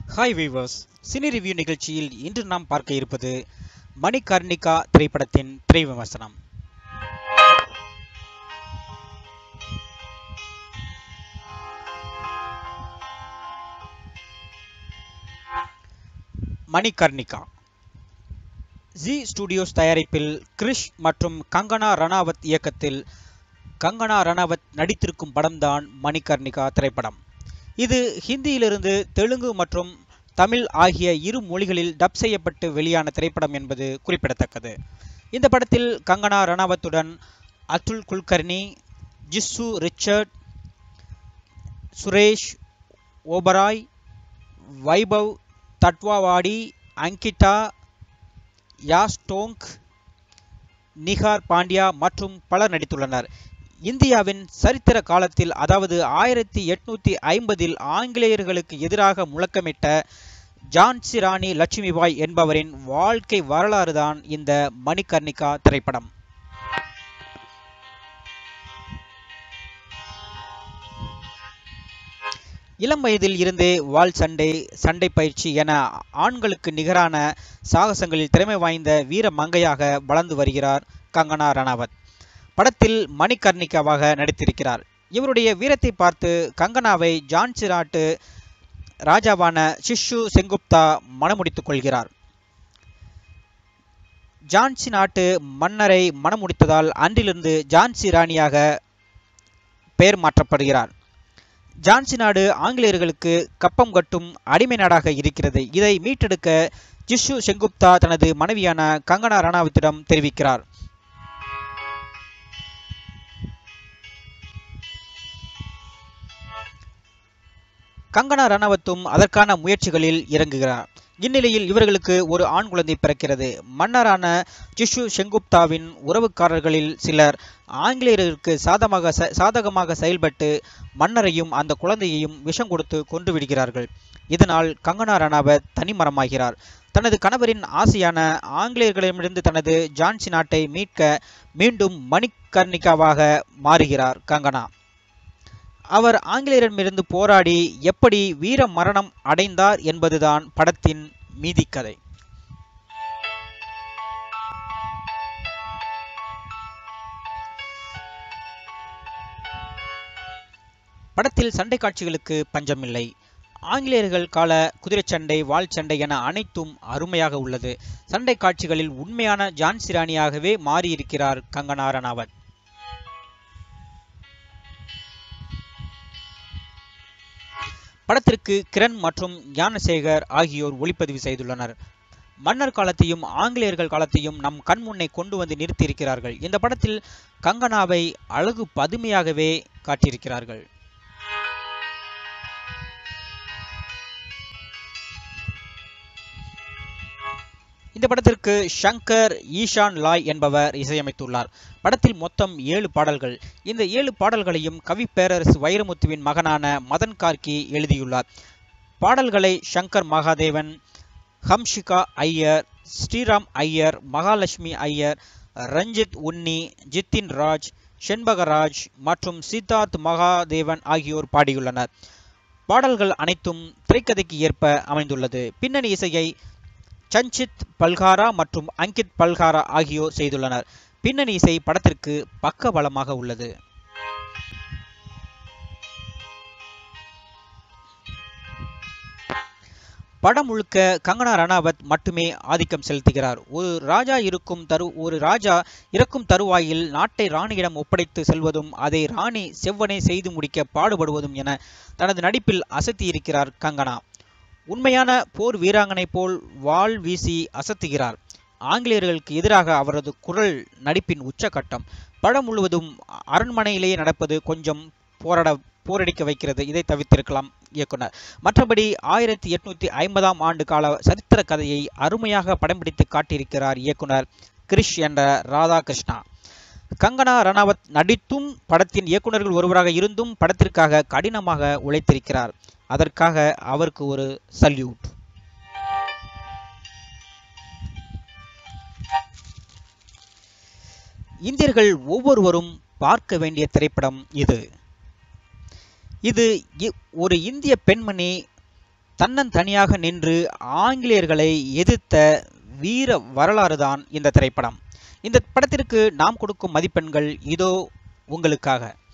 hi viewers cine review நிகழ்ச்சியில் இன்று நாம் பார்க்க இருப்பது மணிகர்ணிகா திரைப்படத்தின் திரை விமர்சனம் மணிகர்ணிகா ஜி ஸ்டுடியோஸ் தயாரிப்பில் கிரிஷ் மற்றும் கங்கனா ரணாவத் இயக்கத்தில் கங்கனா ரணாவத் நடித்திருக்கும் படம்தான் மணிகர்ணிகா திரைப்படம் இது ஹிந்தியிலிருந்து தெலுங்கு மற்றும் தமிழ் ஆகிய இரு மொழிகளில் டப் செய்யப்பட்டு வெளியான திரைப்படம் என்பது குறிப்பிடத்தக்கது இந்த படத்தில் கங்கனா ரணாவத்துடன் அதுல் குல்கர்னி ஜிஸ்ஸு ரிச்சர்ட் சுரேஷ் ஓபராய் வைபவ் தட்வாவாடி அங்கிதா யாஸ்டோங் நிகார் பாண்டியா மற்றும் பலர் நடித்துள்ளனர் இந்தியாவின் சரித்திர காலத்தில் அதாவது ஆயிரத்தி எட்நூத்தி ஐம்பதில் ஆங்கிலேயர்களுக்கு எதிராக முழக்கமிட்ட ஜான்சி ராணி லட்சுமிபாய் என்பவரின் வாழ்க்கை வரலாறுதான் இந்த மணிகர்ணிகா திரைப்படம் இளம் வயதில் இருந்தே வாள் சண்டை சண்டை பயிற்சி என ஆண்களுக்கு நிகரான சாகசங்களில் திறமை வாய்ந்த வீர மங்கையாக வளர்ந்து வருகிறார் கங்கனா ரணாவத் படத்தில் மணிகர்ணிகாவாக நடித்திருக்கிறார் இவருடைய வீரத்தை பார்த்து கங்கனாவை ஜான்சி நாட்டு ராஜாவான சிஷு செங்குப்தா மணமுடித்துக் கொள்கிறார் ஜான்சி நாட்டு மன்னரை மணமுடித்ததால் அன்றிலிருந்து ஜான்சி ராணியாக பெயர் மாற்றப்படுகிறார் ஜான்சி நாடு ஆங்கிலேயர்களுக்கு கப்பம் கட்டும் அடிமை நாடாக இருக்கிறது இதை மீட்டெடுக்க ஜிஷு செங்குப்தா தனது மனைவியான கங்கனா ரணாவத்திடம் தெரிவிக்கிறார் கங்கனா ரணாவத்தும் அதற்கான முயற்சிகளில் இறங்குகிறார் இந்நிலையில் இவர்களுக்கு ஒரு ஆண் குழந்தை பிறக்கிறது மன்னரான ஜிஷு செங்குப்தாவின் உறவுக்காரர்களில் சிலர் ஆங்கிலேயர்களுக்கு சாதமாக சாதகமாக செயல்பட்டு மன்னரையும் அந்த குழந்தையையும் விஷம் கொடுத்து கொன்று விடுகிறார்கள் இதனால் கங்கனா ரணாவத் தனிமரமாகிறார் தனது கணவரின் ஆசையான ஆங்கிலேயர்களிடமிருந்து தனது ஜான்சி நாட்டை மீட்க மீண்டும் மணிகர்ணிகாவாக மாறுகிறார் கங்கனா அவர் ஆங்கிலேயரிடமிருந்து போராடி எப்படி வீர மரணம் அடைந்தார் என்பதுதான் படத்தின் மீதி கதை படத்தில் சண்டை காட்சிகளுக்கு பஞ்சமில்லை ஆங்கிலேயர்கள் கால குதிரைச்சண்டை வாள் சண்டை என அனைத்தும் அருமையாக உள்ளது சண்டை காட்சிகளில் உண்மையான ஜான்சி ராணியாகவே மாறியிருக்கிறார் கங்கனா ரணாவத் படத்திற்கு கிரண் மற்றும் ஞானசேகர் ஆகியோர் ஒளிப்பதிவு செய்துள்ளனர் மன்னர் காலத்தையும் ஆங்கிலேயர்கள் காலத்தையும் நம் கண் முன்னே கொண்டு வந்து நிறுத்தியிருக்கிறார்கள் இந்த படத்தில் கங்கனாவை அழகு பதுமையாகவே காட்டியிருக்கிறார்கள் இந்த படத்திற்கு ஷங்கர் ஈஷான் லாய் என்பவர் இசையமைத்துள்ளார் படத்தில் மொத்தம் ஏழு பாடல்கள் இந்த ஏழு பாடல்களையும் கவி பேரரசு வைரமுத்துவின் மகனான மதன் கார்கி எழுதியுள்ளார் பாடல்களை ஷங்கர் மகாதேவன் ஹம்ஷிகா ஐயர் ஸ்ரீராம் ஐயர் மகாலட்சுமி ஐயர் ரஞ்சித் உன்னி ஜித்தின் ராஜ் செண்பகராஜ் மற்றும் சித்தார்த் மகாதேவன் ஆகியோர் பாடியுள்ளனர் பாடல்கள் அனைத்தும் திரைக்கதைக்கு ஏற்ப அமைந்துள்ளது பின்னணி இசையை சஞ்சித் பல்காரா மற்றும் அங்கித் பல்காரா ஆகியோர் செய்துள்ளனர் பின்னணி இசை படத்திற்கு பக்க பலமாக உள்ளது படம் முழுக்க கங்கனா ரணாவத் மட்டுமே ஆதிக்கம் செலுத்துகிறார் ஒரு ராஜா இருக்கும் தரு ஒரு ராஜா இறக்கும் தருவாயில் நாட்டை ராணியிடம் ஒப்படைத்து செல்வதும் அதை ராணி செவ்வனே செய்து முடிக்க பாடுபடுவதும் என தனது நடிப்பில் அசத்தியிருக்கிறார் கங்கனா உண்மையான போர் வீராங்கனை போல் வாள் வீசி அசத்துகிறார் ஆங்கிலேயர்களுக்கு எதிராக அவரது குரல் நடிப்பின் உச்சகட்டம் படம் முழுவதும் அரண்மனையிலேயே நடப்பது கொஞ்சம் போராட போரடிக்க வைக்கிறது இதை தவிர்த்திருக்கலாம் இயக்குனர் மற்றபடி ஆயிரத்தி எட்நூத்தி ஐம்பதாம் ஆண்டு கால சரித்திர கதையை அருமையாக படம் பிடித்து காட்டியிருக்கிறார் இயக்குனர் கிரிஷ் என்ற ராதாகிருஷ்ணா கங்கனா ரணாவத் நடித்தும் படத்தின் இயக்குநர்கள் ஒருவராக இருந்தும் படத்திற்காக கடினமாக உழைத்திருக்கிறார் அதற்காக அவருக்கு ஒரு சல்யூட் இந்தியர்கள் ஒவ்வொருவரும் பார்க்க வேண்டிய திரைப்படம் இது இது இ- ஒரு இந்திய பெண்மணி தன்னந்தனியாக நின்று ஆங்கிலேயர்களை எதிர்த்த வீர வரலாறுதான் இந்த திரைப்படம் இந்த படத்திற்கு நாம் கொடுக்கும் மதிப்பெண்கள் இதோ உங்களுக்காக